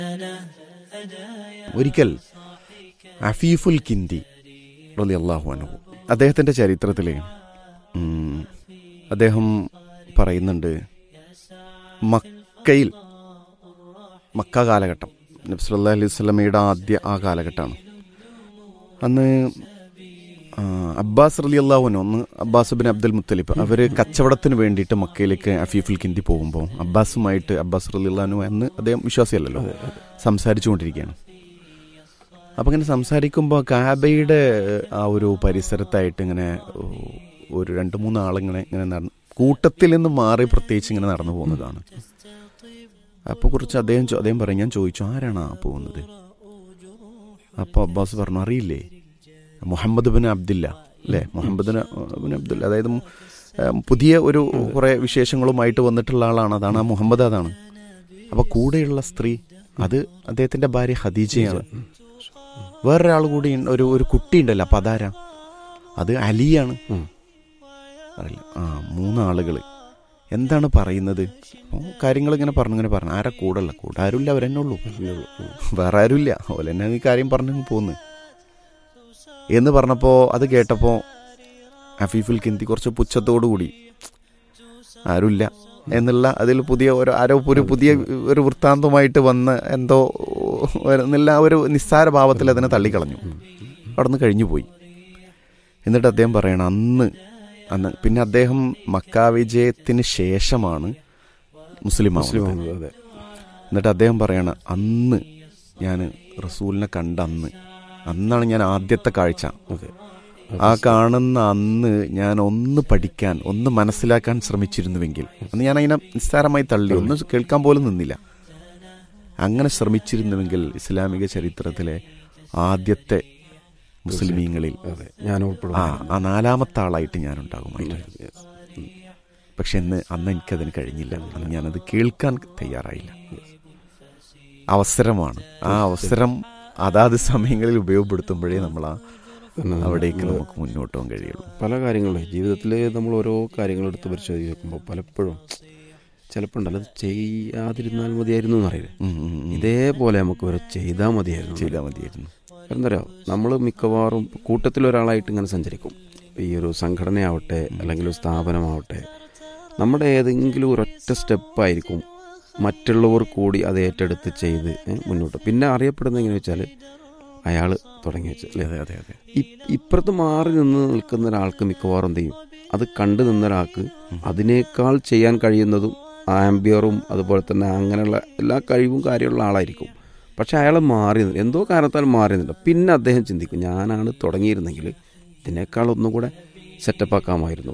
ഒരിക്കൽ അഫീഫുൽ കിന്തി റലി അള്ളാഹു അനുഹു അദ്ദേഹത്തിൻ്റെ ചരിത്രത്തിൽ അദ്ദേഹം പറയുന്നുണ്ട് മക്കയിൽ മക്ക കാലഘട്ടം നബ്സല്ലാ അലൈഹി സ്വലമയുടെ ആദ്യ ആ കാലഘട്ടമാണ് അന്ന് ആ, അബ്ബാസ് റലി അള്ളാഹുനോ ഒന്ന് അബ്ബാസ് ബിൻ അബ്ദുൽ മുത്തലിബ് അവർ കച്ചവടത്തിന് വേണ്ടിയിട്ട് മക്കയിലേക്ക് അഫീഫുൽ കിന്തി പോകുമ്പോൾ അബ്ബാസുമായിട്ട് അബ്ബാസ് റലി അള്ളഹാനു എന്ന് അദ്ദേഹം വിശ്വാസിയല്ലല്ലോ സംസാരിച്ചുകൊണ്ടിരിക്കുകയാണ് അപ്പം ഇങ്ങനെ സംസാരിക്കുമ്പോൾ കാബയുടെ ആ ഒരു പരിസരത്തായിട്ട് ഇങ്ങനെ ഓ, ഒരു രണ്ട് മൂന്ന് ആളിങ്ങനെ ഇങ്ങനെ നടന്ന് കൂട്ടത്തിൽ നിന്ന് മാറി പ്രത്യേകിച്ച് ഇങ്ങനെ നടന്നു പോകുന്നതാണ് അപ്പോൾ കുറിച്ച് അദ്ദേഹം ചോ- അദ്ദേഹം പറയും ഞാൻ ചോദിച്ചു ആരാണ് ആ പോകുന്നത് അപ്പോൾ അബ്ബാസ് പറഞ്ഞു അറിയില്ലേ മുഹമ്മദ് ബിൻ അബ്ദില്ല അല്ലേ മുഹമ്മദ് ബിൻ അബ്ദുല്ല അതായത് മു- ഏഹ് പുതിയ ഒരു കുറേ വിശേഷങ്ങളുമായിട്ട് വന്നിട്ടുള്ള ആളാണ് അതാണ് ആ മുഹമ്മദ് അതാണ് അപ്പോൾ കൂടെയുള്ള സ്ത്രീ അത് അദ്ദേഹത്തിൻ്റെ ഭാര്യ ഖദീജയാണ് വേറൊരാൾ കൂടി ഉണ്ട്, ഒരു ഒരു കുട്ടി ഉണ്ടല്ലോ അപ്പം അതാരാ അത് അലിയാണ് ഉം. അറിയില്ല ആ മൂന്നാളുകൾ എന്താണ് പറയുന്നത് കാര്യങ്ങൾ ഇങ്ങനെ പറഞ്ഞു ഇങ്ങനെ പറഞ്ഞു ആരാ കൂടല്ല കൂടെ ആരുമില്ല അവരെന്നെ ഉള്ളൂ വേറെ ആരുമില്ല അതുപോലെ തന്നെ ഈ കാര്യം പറഞ്ഞു പോന്ന് എന്ന് പറഞ്ഞപ്പോൾ അത് കേട്ടപ്പോൾ അഫീഫുൽ കിന്തി കുറച്ച് പുച്ഛത്തോടു കൂടി ആരുമില്ല എന്നുള്ള അതിൽ പുതിയ ഒരു ആരോ ഒരു പുതിയ ഒരു വൃത്താന്തമായിട്ട് വന്ന് എന്തോ എന്നുള്ള ഒരു നിസ്സാര ഭാവത്തിൽ അതിനെ തള്ളിക്കളഞ്ഞു അവിടെ നിന്ന് കഴിഞ്ഞു പോയി എന്നിട്ട് അദ്ദേഹം പറയണം അന്ന് അന്ന് പിന്നെ അദ്ദേഹം മക്കാ വിജയത്തിന് ശേഷമാണ് മുസ്ലിം മുസ്ലിം ആവുന്നത്. ആവുന്നത്, അതെ എന്നിട്ട് അദ്ദേഹം പറയണ അന്ന് ഞാൻ റസൂലിനെ കണ്ട അന്ന് അന്നാണ് ഞാൻ ആദ്യത്തെ കാഴ്ച അതെ ആ കാണുന്ന അന്ന് ഞാൻ ഒന്ന് പഠിക്കാൻ ഒന്ന് മനസ്സിലാക്കാൻ ശ്രമിച്ചിരുന്നുവെങ്കിൽ അന്ന് ഞാൻ അതിനെ നിസ്സാരമായി തള്ളി ഒന്ന് കേൾക്കാൻ പോലും നിന്നില്ല അങ്ങനെ ശ്രമിച്ചിരുന്നുവെങ്കിൽ ഇസ്ലാമിക ചരിത്രത്തിലെ ആദ്യത്തെ മുസ്ലിമീങ്ങളിൽ അതെ ഞാൻ ഉൾപ്പെടും ആ ആ നാലാമത്തെ ആളായിട്ട് ഞാൻ ഉണ്ടാകുമായിരുന്നു പക്ഷെ ഇന്ന് അന്ന് എനിക്കതിന് കഴിഞ്ഞില്ല അന്ന് ഞാനത് കേൾക്കാൻ തയ്യാറായില്ല അവസരമാണ് ആ അവസരം അതാത് സമയങ്ങളിൽ ഉപയോഗപ്പെടുത്തുമ്പോഴേ നമ്മൾ ആ അവിടേക്ക് നമുക്ക് മുന്നോട്ട് പോകാൻ കഴിയുള്ളൂ പല കാര്യങ്ങളും ജീവിതത്തിൽ നമ്മൾ ഓരോ കാര്യങ്ങൾ എടുത്ത് പരിശോധിച്ച് നോക്കുമ്പോൾ പലപ്പോഴും ചിലപ്പോൾ ഉണ്ടല്ലോ അത് ചെയ്യാതിരുന്നാൽ മതിയായിരുന്നു എന്നറിയില്ലേ ഉം, ഉം, ഉം. ഇതേപോലെ നമുക്ക് വരെ ചെയ്താൽ മതിയായിരുന്നു ചെയ്താൽ മതിയായിരുന്നു എന്താ പറയുക നമ്മൾ മിക്കവാറും കൂട്ടത്തിലൊരാളായിട്ട് ഇങ്ങനെ സഞ്ചരിക്കും ഈ ഒരു സംഘടനയാവട്ടെ അല്ലെങ്കിൽ ഒരു സ്ഥാപനമാവട്ടെ നമ്മുടെ ഏതെങ്കിലും ഒരൊറ്റ സ്റ്റെപ്പായിരിക്കും മറ്റുള്ളവർ കൂടി അത് ഏറ്റെടുത്ത് ചെയ്ത് ഏ, മുന്നോട്ട് പിന്നെ അറിയപ്പെടുന്നത് എങ്ങനെ വെച്ചാൽ അയാൾ തുടങ്ങി വെച്ച് അല്ലേ അതെ അതെ അതെ ഇ- ഇപ്പുറത്ത് മാറി നിന്ന് നിൽക്കുന്ന ഒരാൾക്ക് മിക്കവാറും എന്ത് ചെയ്യും അത് കണ്ടു നിന്ന ഒരാൾക്ക് അതിനേക്കാൾ ചെയ്യാൻ കഴിയുന്നതും ആംബിയറും അതുപോലെ തന്നെ അങ്ങനെയുള്ള എല്ലാ കഴിവും കാര്യമുള്ള ആളായിരിക്കും പക്ഷെ അയാൾ മാറി നിന്ന് എന്തോ കാരണത്താൽ മാറി നിന്നില്ല പിന്നെ അദ്ദേഹം ചിന്തിക്കും ഞാനാണ് തുടങ്ങിയിരുന്നെങ്കിൽ ഇതിനേക്കാൾ ഒന്നും കൂടെ സെറ്റപ്പ് ആക്കാമായിരുന്നു